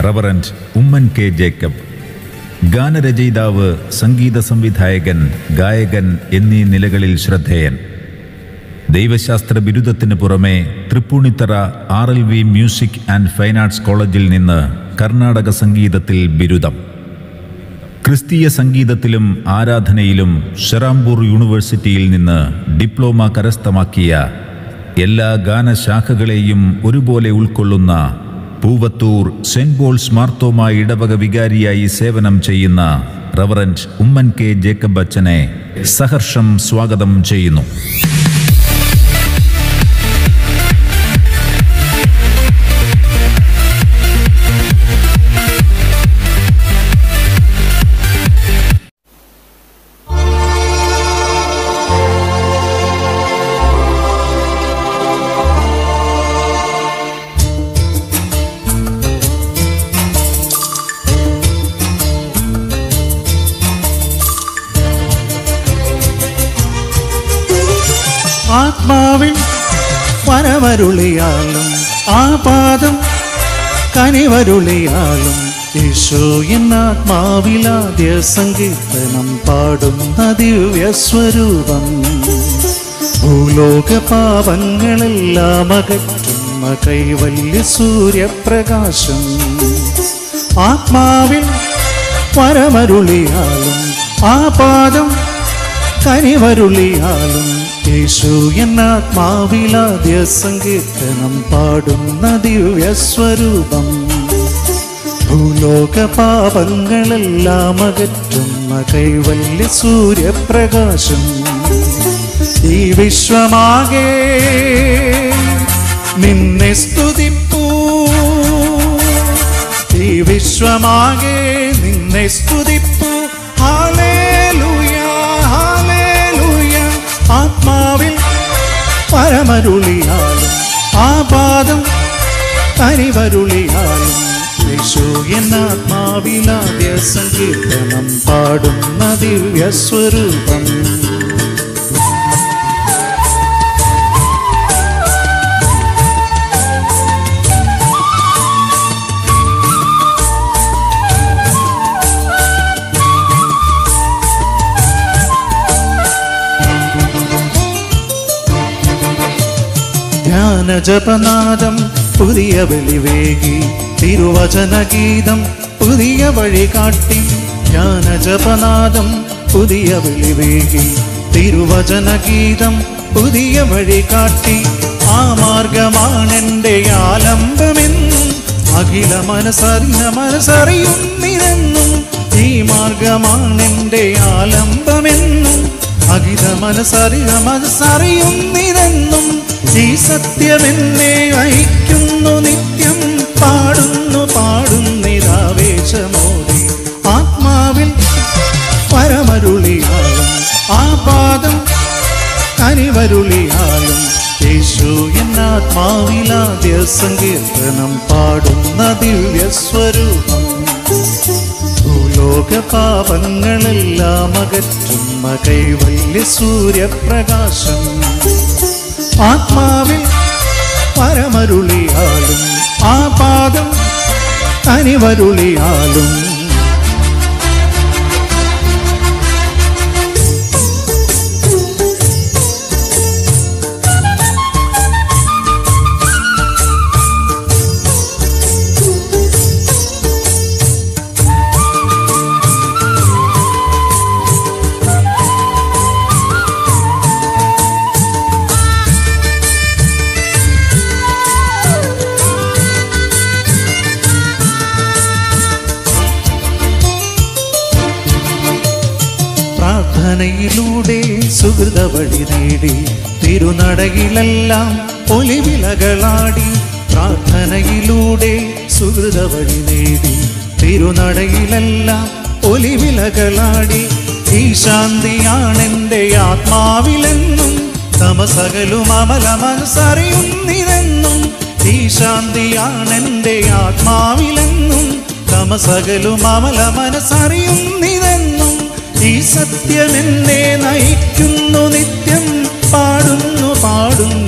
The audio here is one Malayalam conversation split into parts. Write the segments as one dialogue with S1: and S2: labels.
S1: റവറൻറ്റ് ഉമ്മൻ കെ ജേക്കബ് ഗാനരചയിതാവ് സംഗീത സംവിധായകൻ ഗായകൻ എന്നീ നിലകളിൽ ശ്രദ്ധേയൻ ദൈവശാസ്ത്ര ബിരുദത്തിന് പുറമെ Tripunithura R L V music and fine arts കോളേജിൽ നിന്ന് കർണാടക സംഗീതത്തിൽ ബിരുദം ക്രിസ്തീയ സംഗീതത്തിലും ആരാധനയിലും ഷെറാംപൂർ യൂണിവേഴ്സിറ്റിയിൽ നിന്ന് ഡിപ്ലോമ കരസ്ഥമാക്കിയ എല്ലാ ഗാനശാഖകളെയും ഒരുപോലെ ഉൾക്കൊള്ളുന്ന പൂവത്തൂർ സെന്റ് പോൾസ് മാർത്തോമ ഇടവക വികാരിയായി സേവനം ചെയ്യുന്ന റവറൻറ്റ് ഉമ്മൻ കെ ജേക്കബ് അച്ഛനെ സഹർഷം സ്വാഗതം ചെയ്യുന്നു
S2: ആത്മാവിൽ വരവരുളിയാലും ആ പാദം കനിവരുളിയാലും യേശോ എന്നാത്മാവിലാദ്യ സങ്കീർത്തനം പാടുന്ന ദിവ്യസ്വരൂപം ഭൂലോക പാപങ്ങളെല്ലാം അകറ്റുന്ന കൈവല്യ സൂര്യപ്രകാശം ആത്മാവിൽ വരമരുളിയാലും ആ പാദം കനിവരുളിയാലും യേശു എന്നാത്മാവിലാദ്യ സങ്കീർത്തനം പാടുന്ന ദിവ്യസ്വരൂപം ഭൂലോക പാപങ്ങളെല്ലാം അകറ്റുന്ന കൈവല്യ സൂര്യപ്രകാശം ഈ വിശ്വമാകെ നിന്നെ സ്തുതിപ്പൂ ഈ വിശ്വമാകെ നിന്നെ സ്തുതിപ്പൂ ഹാലേലൂയ ഹാലേലൂയ ആത്മാവിൽ പരമരുളിയാലും ആ പാദം തനിവരുളിയാലും യേശു എന്നാത്മാവിലാദ്യ സങ്കീർത്തനം പാടുന്ന ദിവ്യസ്വരൂപം ധ്യാനജപനാദം പുതിയ വെളിവേകി തിരുവചനഗീതം പുതിയ വഴി കാട്ടി ധ്യാനജപനാദം പുതിയ വെളിവേകി തിരുവചനഗീതം പുതിയ വഴി കാട്ടി ആ മാർഗമാണെന്റെ ആലംബമെന്നും അഖില മനസ്സറിഞ്ഞ മനസ്സറിയുന്നിരെന്നും ഈ മാർഗമാണെന്റെ ആലംബമെന്നും അഖില മനസ്സറിയ മനസ്സറിയുന്നിരെന്നും ഈ സത്യമെന്നെ അയക്കുന്നു നിത്യം പാടുന്നു പാടുന്നിതാവേശമോടി ആത്മാവിൽ പരമരുളിയാലും ആ പാദം കനിവരുളിയാലും യേശു എന്നാത്മാവിലാദ്യ സങ്കീർത്തനം പാടുന്ന ദിവ്യസ്വരൂപം ഭൂലോക പാപങ്ങളെല്ലാം അകറ്റുന്ന കൈവല്യ സൂര്യപ്രകാശം ആത്മാവിൽ പരമരുളിയാലും ആ പാദം അനിവരുളിയാലും പ്രാർത്ഥനയിലൂടെ സുഹൃത വഴി നേടി തിരുനടയിലെല്ലാം ഒലിവിലകളാടി പ്രാർത്ഥനയിലൂടെ സുഹൃത വഴി നേടി തിരുനടയിലെല്ലാം ഒലിവിലകളാടി ഈ ശാന്തിയാണെന്റെ ആത്മാവിലെന്നും തമസകലും അമല മനസ്സറിയുന്നിതെന്നും ഈ ശാന്തിയാണെന്റെ ആത്മാവിലെന്നും തമസകലും അമല മനസ്സറിയുന്നിതെന്നും ഈ സത്യമെന്നെ നയിക്കുന്നു നിത്യം പാടുന്നു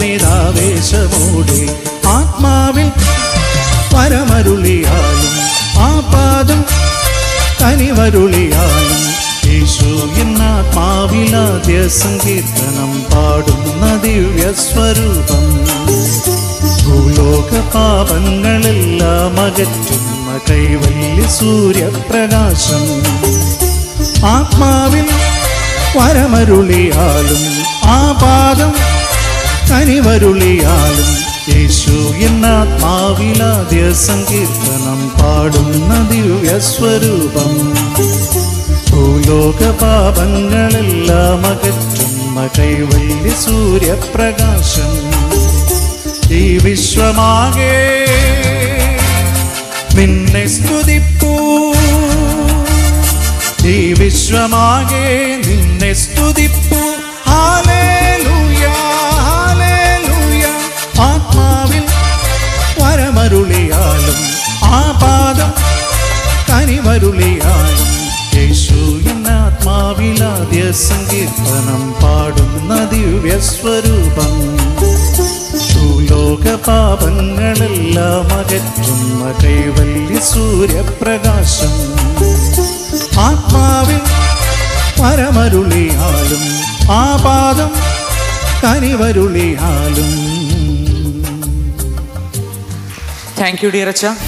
S2: പാടുന്നിതാവേശമോടെ ആത്മാവിൽ പരമരുളിയാലും സങ്കീർത്തനം പാടുന്ന ദിവ്യ സ്വരൂപം ഭൂലോക പാപങ്ങളെല്ലാം അകറ്റുന്ന കൈവല്യ സൂര്യപ്രകാശം ആത്മാവിൽ വരമരുളിയാലും ആ പാദം കനിവരുളിയാലും യേശു എന്നാത്മാവിലാദ്യ സങ്കീർത്തനം പാടുന്ന ദിവ്യ സ്വരൂപം ഭൂലോക പാപങ്ങളെല്ലാം അകറ്റുന്ന കൈവല്യ സൂര്യപ്രകാശം ഈ വിശ്വമാകെ നിന്നെ സ്തുതിപ്പൂ ഈ വിശ്വമാകെ നിന്നെ സ്തുതിപ്പൂ ഹാലേലൂയ ഹാലേലൂയ ആത്മാവിൽ വരമരുളിയാലും ആ പാദം കനിവരുളിയാലും യേശു എന്ന ആത്മാവിലാദ്യ സങ്കീർത്തനം പാടുന്ന ദിവ്യ സ്വരൂപം ഭൂലോക പാപങ്ങളെല്ലാം അകറ്റുന്ന കൈവല്യ സൂര്യപ്രകാശം ആത്മാവിൽ പരമരുളിയാലും ആ പാദം കനിവരുളിയാലും
S3: താങ്ക് യു ഡിയർ അച്ഛ